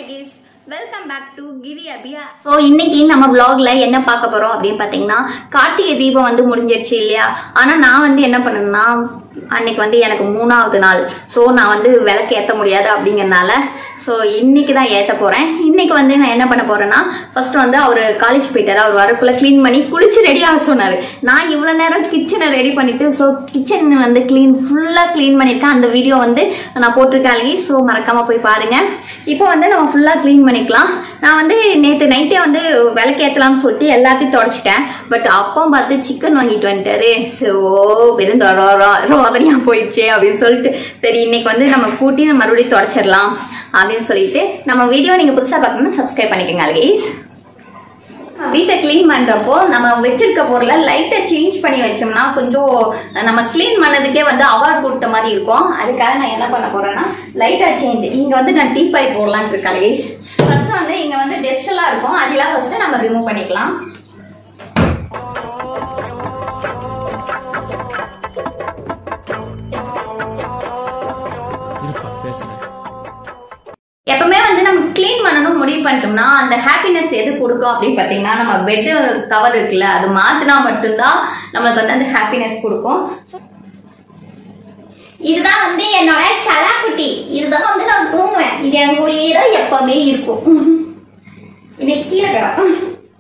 Guys welcome back to Giri Abiya so இன்னைக்கு நம்ம vlogல என்ன பார்க்க போறோம் அப்படின்னு பார்த்தீங்கன்னா கார்த்திகை தீபம் வந்து முடிஞ்சிருச்சு இல்லையா ஆனா நான் வந்து என்ன பண்ணேன்னா அன்னைக்கு வந்து எனக்கு மூணாவது நாள் ஸோ நான் வந்து விளக்கு ஏற்ற முடியாது அப்படிங்கறனால ஸோ இன்னைக்கு தான் ஏற்ற போறேன் இன்னைக்கு வந்து நான் என்ன பண்ண போறேன்னா ஃபர்ஸ்ட் வந்து அவர் காலேஜ் போயிட்டாரு அவர் வரக்குள்ள க்ளீன் பண்ணி குளிச்சு ரெடி ஆக சொன்னாரு நான் இவ்வளோ நேரம் கிச்சனை ரெடி பண்ணிட்டு ஸோ கிச்சன் வந்து க்ளீன் ஃபுல்லாக க்ளீன் பண்ணியிருக்கேன் அந்த வீடியோ வந்து நான் போட்டிருக்கேன் அழகி ஸோ மறக்காம போய் பாருங்க இப்போ வந்து நம்ம ஃபுல்லாக க்ளீன் பண்ணிக்கலாம் நான் வந்து நேற்று நைட்டே வந்து விளக்கேற்றலாம்னு சொல்லிட்டு எல்லாத்தையும் தொடச்சிட்டேன் பட் அப்பா பார்த்து சிக்கன் வாங்கிட்டு வந்துட்டாரு ஸோ வெறும் ரோதனையாக போயிடுச்சு அப்படின்னு சொல்லிட்டு சரி இன்னைக்கு வந்து நம்ம கூட்டி நம்ம மறுபடியும் தொடச்சிடலாம் அப்படின்னு சொல்லிட்டு நம்ம வீடியோ நீங்கள் புதுசாக பார்க்கணும்னா சப்ஸ்கிரைப் பண்ணிக்கோங்க அழகேஸ் வீட்டை க்ளீன் பண்றப்போ நம்ம வச்சிருக்க பொருளை லைட்டை சேஞ்ச் பண்ணி வச்சோம்னா கொஞ்சம் நம்ம க்ளீன் பண்ணதுக்கே வந்து அவார்ட் கொடுத்த மாதிரி இருக்கும் அதுக்காக நான் என்ன பண்ண போறேன்னா லைட்டா சேஞ்ச் இங்க வந்து நான் டீ பை போடலான்னு இருக்கேன் கைஸ் ஃபர்ஸ்ட் வந்து இங்க வந்து டெஸ்ட் எல்லாம் இருக்கும் அதெல்லாம் ஃபர்ஸ்ட் நம்ம ரிமூவ் பண்ணிக்கலாம் இருப்பா பேசுறேன் எப்பவுமே வந்து நம்ம க்ளீன் பண்ணணும் முடிவு பண்ணிட்டோம்னா அந்த ஹாப்பினஸ் எது கொடுக்கும் அப்படின்னு பார்த்தீங்கன்னா நம்ம பெட்டு கவர் இருக்குல்ல அது மாத்தினா மட்டும்தான் நம்மளுக்கு வந்து அந்த ஹாப்பினஸ் கொடுக்கும் So, இதுதான் வந்து என்னோட சலாக்குட்டி இதுதான் வந்து நான் தூங்குவேன் இது என் கூடயே தான் எப்பவுமே இருக்கும் இன்னைக்கு கீழே கிடக்கும்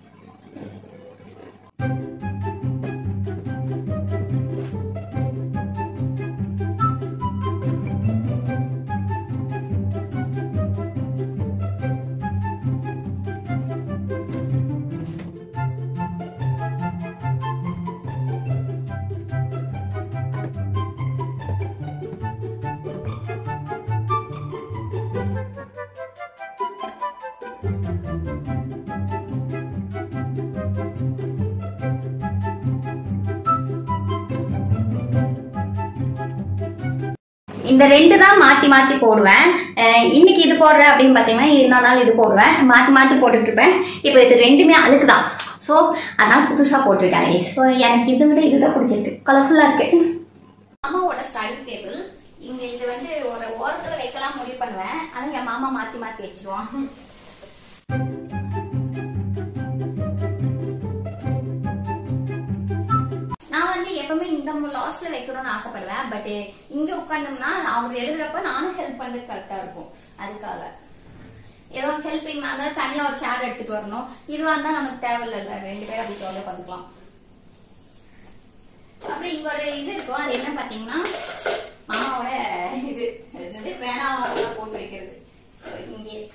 இந்த ரெண்டு தான் மாத்தி மாத்தி போடுவேன் அஹ் இன்னைக்கு இது போடுறேன் அப்படின்னு பாத்தீங்கன்னா இன்னொரு நாள் இது போடுவேன் மாத்தி மாத்தி போட்டுட்டு இருப்பேன் இப்போ இது ரெண்டுமே அழுக்கு தான் ஸோ அதனால புதுசா போட்டிருக்காங்க ஸோ எனக்கு இதை விட இதுதான் பிடிச்சிருக்கு கலர்ஃபுல்லா இருக்கு மாமாவோட ஸ்டடி டேபிள் இங்க இது வந்து ஒரு ஓரத்துல வைக்கலாம் முடிவு பண்ணுவேன் ஆனா என் மாமா மாத்தி மாத்தி வச்சிருவான் நான் வந்து எப்பவுமே இந்த லாஸ்ட்ல வைக்கணும்னு ஆசைப்படுவேன் பட் இங்க உட்கார்ந்தோம்னா அவர் எழுதுறப்ப நானும் ஹெல்ப் பண்றது கரெக்டா இருக்கும் அதுக்காக ஏதோ ஹெல்பிங் நான் தான் தனியா ஒரு சேர் எடுத்துட்டு வரணும் இதுவா இருந்தா நமக்கு தேவையில்ல ரெண்டு பேரும் அப்படி ஜாலியா பண்ணிக்கலாம் அப்புறம் இங்க ஒரு இது இருக்கும் அது என்ன பாத்தீங்கன்னா மாமாவோட இது அது என்னது வேணாம் போட்டு வைக்கிறது So, இங்கே இருக்கு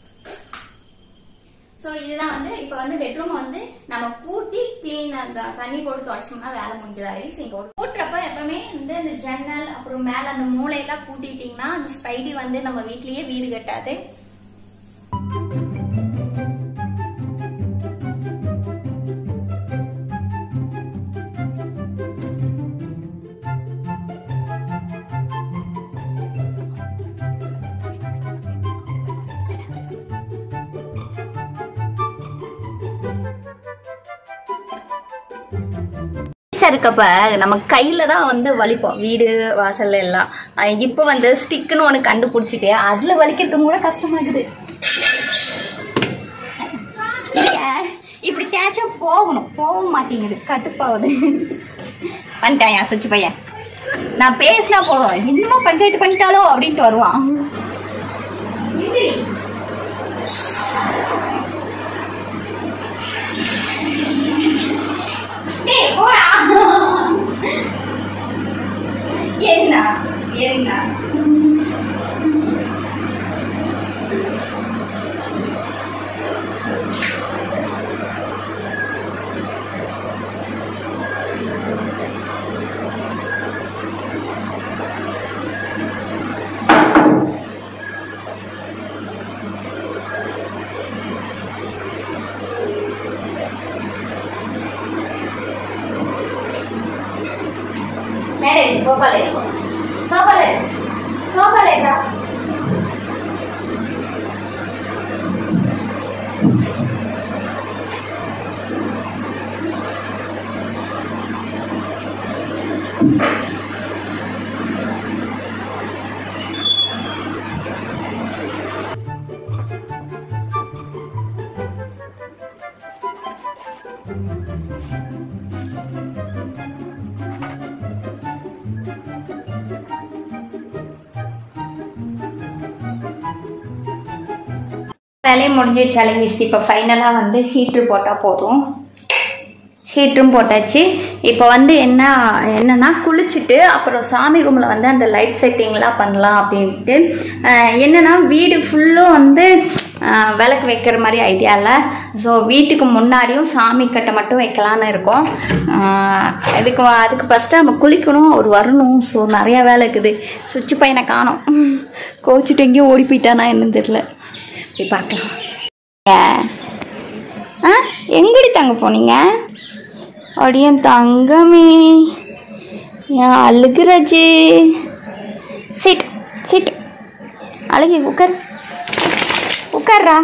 ஸோ இதுதான் வந்து இப்போ வந்து பெட்ரூம் வந்து நம்ம கூட்டி கிளீன் அந்த தண்ணி போட்டு தொடச்சோம்னா வேலை முடிஞ்சதாயிடுச்சு இங்கே ஒரு கூட்டுறப்ப எப்பவுமே வந்து இந்த ஜன்னல் அப்புறம் மேலே அந்த மூளையெல்லாம் கூட்டிட்டீங்கன்னா அந்த ஸ்பைடி வந்து நம்ம வீட்லயே வீடு கட்டாது பெருசா இருக்கப்ப நம்ம கையில தான் வந்து வலிப்போம் வீடு வாசல்ல எல்லாம் அஹ் இப்ப வந்து ஸ்டிக்குன்னு ஒண்ணு கண்டுபிடிச்சிட்டு அதுல வலிக்கிறதுக்கு கூட கஷ்டமாகுது இல்லைய, இப்படி தேய்ச்சா போகணும் போக மாட்டேங்குது கட்டுப்பாகுது பண்ணிட்டான் என் சுச்சு பையன் நான் பேசினா போதும் இன்னமும் பஞ்சாயத்து பண்ணிட்டாலோ அப்படின்ட்டு வருவான் எந்திரி. டேய், போடா. என்ன என்ன மேலே இருக்கு சோஃபால இருக்கும் சோஃபால இருக்கு சோஃபால இருக்கா வேலையை முடிஞ்சிச்சு அழகிஸ்தி இப்போ ஃபைனலாக வந்து ஹீட்ரு போட்டால் போதும் ஹீட்டரும் போட்டாச்சு இப்போ வந்து என்ன என்னன்னா குளிச்சுட்டு அப்புறம் சாமி ரூமில் வந்து அந்த லைட் செட்டிங்லாம் பண்ணலாம் அப்படின்ட்டு அஹ் என்னன்னா வீடு ஃபுல்லும் வந்து அஹ் விளக்கு வைக்கிற மாதிரி ஐடியா இல்லை ஸோ வீட்டுக்கு முன்னாடியும் சாமி கட்டை மட்டும் வைக்கலான்னு இருக்கோம் அஹ் அதுக்கு வ- அதுக்கு ஃபஸ்ட்டு நம்ம குளிக்கணும் அவர் வரணும் ஸோ நிறையா வேலை இருக்குது சுவிட்சு பையனை காணோம் கோச்சிட்டு எங்கேயும் ஓடி போயிட்டானா என்னன்னு தெரியல போய் பார்க்கலாம் ஏ. ஆ எங்கடி தங்க போனீங்க அடியன் தங்கமே ஏன் அழுகுறஜி சிட் சிட் அழகி உட்கார் உட்கார்றா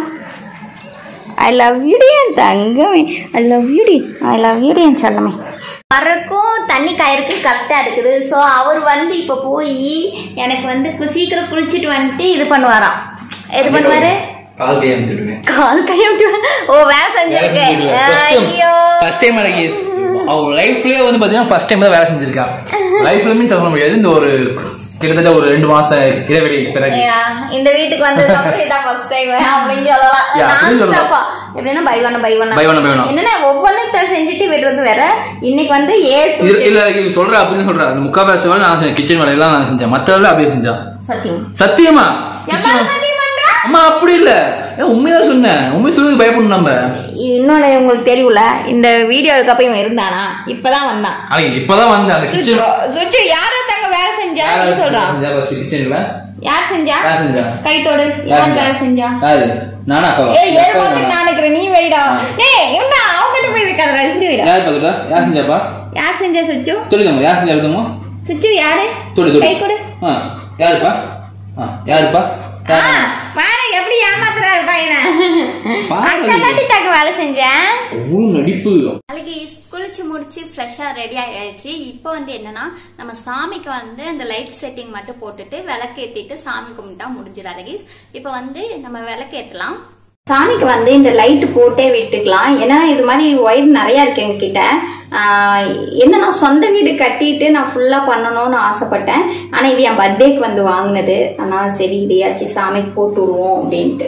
ஐ லவ் யூடி என் தங்கமே ஐ லவ் யூடி ஐ லவ் யூடி என் செல்லமே வரக்கும் தண்ணி காயருக்கு கரெக்டாக இருக்குது ஸோ அவர் வந்து இப்போ போய் எனக்கு வந்து கு- சீக்கிரம் குளிச்சுட்டு வந்துட்டு இது பண்ணுவாராம் எது பண்ணுவாரு கால் கையை அமுத்துடுவேன் கால் கையை ஓ வேலை செஞ்சிருக்கேன் ஐயோ ஃபர்ஸ்ட் டைம் எனக்கு அவ லைஃப்லயே வந்து பாத்தீங்கன்னா ஃபர்ஸ்ட் டைம் தான் வேலை செஞ்சிருக்கா லைஃப்ல மீன்ஸ் சொல்ல முடியாது இந்த ஒரு கிட்டத்தட்ட ஒரு ரெண்டு மாச இடைவெளி பிறகு ஏயா, இந்த வீட்டுக்கு வந்ததுக்கு அப்புறம் இதான் ஃபர்ஸ்ட் டைம் அப்படின்னு சொல்லலாம் Yeah, அப்படின்னு நான் சொல்லலாம். ஸ்டாப்பா எப்படின்னா buy one buy one Buy one, buy one. என்னன்னா ஒவ்வொன்றும் செஞ்சுட்டு விடுறது வேற இன்னைக்கு வந்து ஏ டு இது- இல்ல இது சொல்ற அப்படின்னு சொல்ற அந்த முக்கால்வாசி வேலை நான் கிச்சன் வேலையெல்லாம் நான் செஞ்சேன் மற்ற வேலை அப்படியே செஞ்சான் சத்தியம் சத்தியமா எவ்வளவு கிச்சன் சத்தியம் பண்றா அம்மா அப்படி இல்ல ஏன் உண்மைதான் சொன்னேன் உண்மை சொல்றது பயப்படணும் நம்ம இன்னொன்னு உங்களுக்கு தெரியும்ல இந்த வீடியோ எடுக்கப்ப இவன் இருந்தானா இப்பதான் வந்தான் அங்க இப்பதான் வந்தேன் அந்த கிச்சன் சுச்சு யார தங்க வேலை செஞ்சா நீ சொல்றான் கிச்சன்ல யார் செஞ்சா யார் செஞ்சா கைத்தோடு யார் யார் வேலை செஞ்சா யாரு நானா அக்காவா ஏய் ஏழு அக்காவா மாசத்துக்கு நானா? நான் இருக்கிறேன் நீ வைடா ஏய் என்ன அவங்கிட்ட போய் வைக்காதடா இப்படி வைடா யார் பக்கத்தா யார் செஞ்சாப்பா யார் செஞ்சா சுச்சு சொல்லுங்க யார் செஞ்சா விடுங்க சுச்சு யாரு தொடு தொடு கை கொடு ஆ யாருப்பா ஆ யாருப்பா ஆ, யாரு? பாரு எப்படி ஏமாத்துறாரு பையனை பாரு. அக்கா தாண்டி தக்க வேலை செஞ்சேன் அவ்வளவு நடிப்பு நாளைக்கு குளிச்சு முடிச்சு ஃப்ரெஷ்ஷா ரெடி ஆயாச்சு இப்போ வந்து என்னன்னா நம்ம சாமிக்கு வந்து அந்த லைட் செட்டிங் மட்டும் போட்டுட்டு விளக்கு ஏத்திட்டு சாமி கும்பிட்டா முடிஞ்சிடும் அழகீஸ் இப்போ வந்து நம்ம விளக்கு ஏத்தலாம் சாமிக்கு வந்து இந்த லைட் போட்டே விட்டுக்கலாம் ஏன்னா இது மாதிரி ஒயர் நிறைய இருக்கு எங்ககிட்ட ஆஹ் என்னன்னா சொந்த வீடு கட்டிட்டு நான் ஃபுல்லா பண்ணணும்னு ஆசைப்பட்டேன் ஆனா இது என் பர்த்டேக்கு வந்து வாங்கினது அதனால சரி இதையாச்சும் சாமிக்கு போட்டு விடுவோம் அப்படின்ட்டு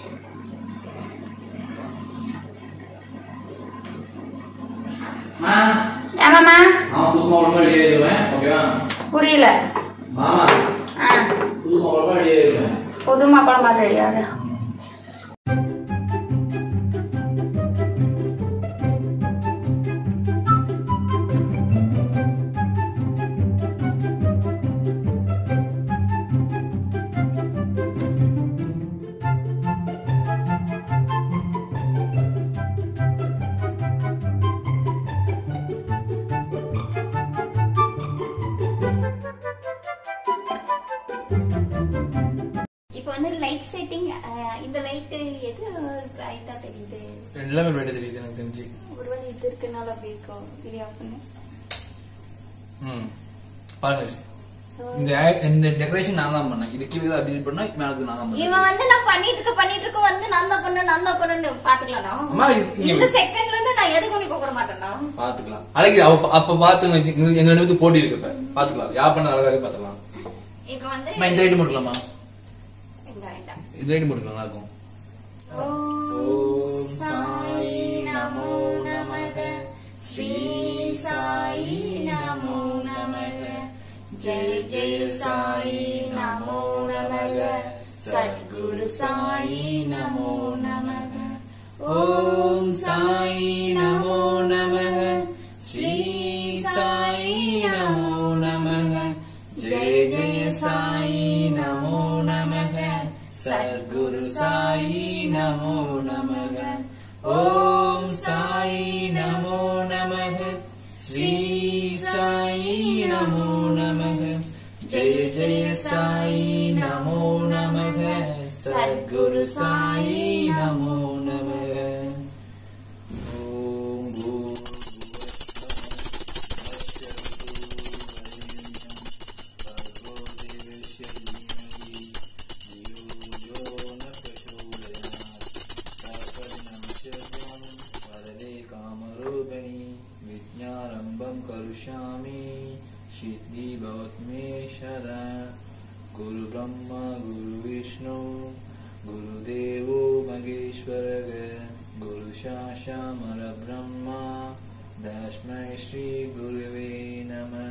ஆமாம்மா அவன் புது மாவட்டமா ரெடி ஆயிடுவேன் ஓகேவா புரியல மாமா ஆ புது மாவட்டமா ரெடி ஆயிடுவேன் புது மாப்பிள மாதிரி ரெடியாது இப்போ வந்து லைட் செட்டிங் இந்த லைட் எது பிரைட்டா தெரியுது எல்லாமே பேட்ட தெரியுது எனக்கு தெரிஞ்சு ஒருவேளை இது இருக்கனால அப்படி இருக்கும் இது ஆஃப் பண்ணு ம் பாருங்க So, இந்த ஆ- இந்த டெக்கரேஷன் நான் தான் பண்ணேன் இது கீழே அப்படி பண்ணா மேலுக்கு நான் தான் பண்ணேன் இவன் வந்து நான் பண்ணிட்டு இருக்க பண்ணிட்டு இருக்க வந்து நான் தான் பண்ணு நான் தான் பண்ணுன்னு பாத்துக்கலாம்டா அம்மா, இது- இங்க- இந்த செகண்ட்ல இருந்து நான் எது பண்ணி போக மாட்டேன்டா பாத்துக்கலாம் அழகு அவ அப்ப பார்த்து வச்சு எங்க ரெண்டு பேருக்கு போட்டி இருக்கு இப்ப பாத்துக்கலாம் யார் பண்ண அழகா இருக்கு பாத்துக்கலாம் இப்போ வந்து அம்மா, இந்த ஐட்டம் போட்டுக்கலாமா இந்த வேண்டாம் இந்த ஐட்டம் போட்டுக்கலாம் நல்லா இருக்கும் ஓம் சாய் நமோ நமக ஸ்ரீ சாயி நமோ நமக ஜெய ஜெய சாயி நமோ நமக சத்குரு சாயி நமோ நமக ஓம் சாயி நமோ நமக ஸ்ரீ சாயி நமோ நமக ஜெய ஜெய சாயி நமோ நமக சத்குரு சாயி நமோ நமக ஓம் சாயி நமோ நமக ஸ்ரீ சாயி நமோ நமக ஜெய ஜெய சாயி நமோ நமக சத்குரு சாயி நமோ நமக ஓம் பூ कामरूपिणी विज्ञारम्भं करिष्यामि सिद्धि भवत्मे सदा गुरुब्रह्म गुरुविष्णु गुरुदेवो महेश्वरः योगेश्वरग गुरुशाशामर ब्रह्मा तस्मै श्रीगुरुवे नमः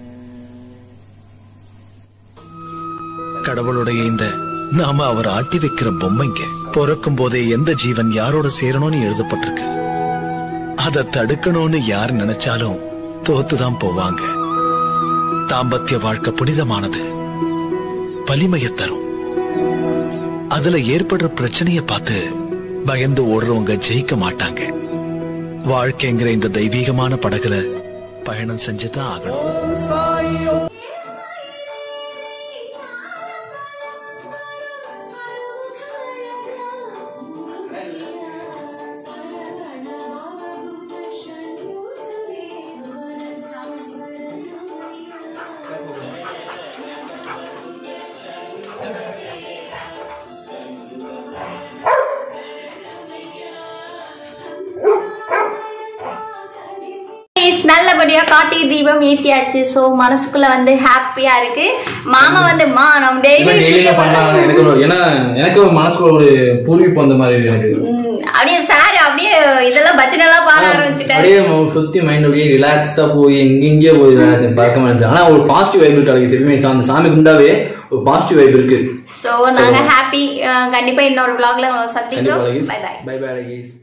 கடவுளுடைய இந்த நாம அவர் ஆட்டி வைக்கிற பொம்மைங்க பிறக்கும் போதே எந்த ஜீவன் யாரோட சேரணும்னு எழுதப்பட்டிருக்கு அதை தடுக்கணும்னு யார் நினைச்சாலும் தோத்துதான் போவாங்க தாம்பத்திய வாழ்க்கை புனிதமானது வலிமையை தரும் அதுல ஏற்படுற பிரச்சனைய பார்த்து பயந்து ஓடுறவங்க ஜெயிக்க மாட்டாங்க வாழ்க்கைங்கிற இந்த தெய்வீகமான படகுல பயணம் செஞ்சுதான் ஆகணும் Guys, நல்லபடியா கார்த்திகை தீபம் ஏத்தியாச்சு சோ மனசுக்குள்ள வந்து ஹாப்பியா இருக்கு மாமா வந்து மா நம்ம டெய்லியுமே டெய்லி பண்ணாங்க எனக்கு ஒரு- ஏன்னா எனக்கு ஒரு மனசுக்குள்ள ஒரு பூர்வீப்பு அந்த மாதிரி எனக்கு அப்படியே சார் அப்படியே இதெல்லாம் பஜனை எல்லாம் பாட ஆரம்பிச்சுட்டாரு அப்படியே ம- சுத்தி மைண்ட் அப்படியே ரிலாக்ஸா போய் எங்கெங்கயோ போய் relax ஆகி பார்க்க மாட்டேன் ஆனா ஒரு பாசிட்டிவ் வைப் இருக்கு அதுக்கு எப்பயுமே சாமி சாமி குண்டாவே ஒரு பாசிட்டிவ் வைப் இருக்கு சோ நாங்க ஹாப்பி கண்டிப்பா இன்னொரு vlogல கண்டிப்பா சந்திக்கிறோம் பை பை பை பை